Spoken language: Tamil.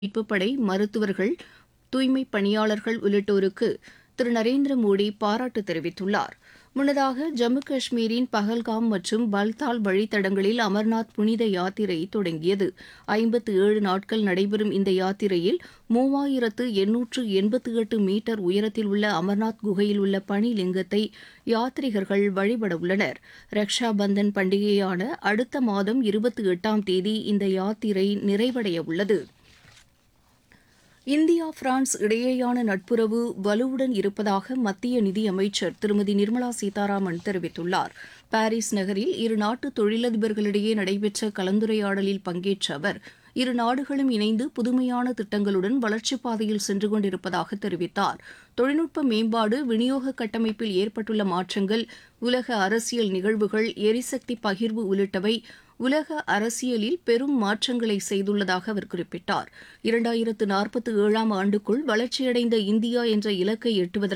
மீட்புப் படை மருத்துவர்கள் தூய்மைப் பணியாளர்கள் உள்ளிட்டோருக்கு திரு நரேந்திர மோடி பாராட்டு தெரிவித்துள்ளார் முன்னதாக ஜம்மு காஷ்மீரின் பஹல்காம் மற்றும் பல்தால் வழித்தடங்களில் அமர்நாத் புனித யாத்திரை தொடங்கியது ஐம்பத்து ஏழு நாட்கள் நடைபெறும் இந்த யாத்திரையில் மூவாயிரத்து எண்ணூற்று எண்பத்து எட்டு மீட்டர் உயரத்தில் உள்ள அமர்நாத் குகையில் உள்ள பனி லிங்கத்தை யாத்ரீகர்கள் வழிபட உள்ளனர் ரக்ஷா பந்தன் பண்டிகையான அடுத்த மாதம் இருபத்தி எட்டாம் தேதி இந்த யாத்திரை நிறைவடைய உள்ளது இந்தியா பிரான்ஸ் இடையேயான நட்புறவு வலுவுடன் இருப்பதாக மத்திய நிதியமைச்சர் திருமதி நிர்மலா சீதாராமன் தெரிவித்துள்ளார் பாரிஸ் நகரில் இரு நாட்டு தொழிலதிபர்களிடையே நடைபெற்ற கலந்துரையாடலில் பங்கேற்ற அவர் இரு நாடுகளும் இணைந்து புதுமையான திட்டங்களுடன் வளர்ச்சிப் பாதையில் சென்று கொண்டிருப்பதாக தெரிவித்தார் தொழில்நுட்ப மேம்பாடு விநியோக கட்டமைப்பில் ஏற்பட்டுள்ள மாற்றங்கள் உலக அரசியல் நிகழ்வுகள் எரிசக்தி பகிர்வு உள்ளிட்டவை உலக அரசியலில் பெரும் மாற்றங்களை செய்துள்ளதாக அவர் குறிப்பிட்டார் இரண்டாயிரத்து நாற்பத்தி ஏழாம் ஆண்டுக்குள் வளர்ச்சியடைந்த இந்தியா என்ற இலக்கை எட்டுவதற்கு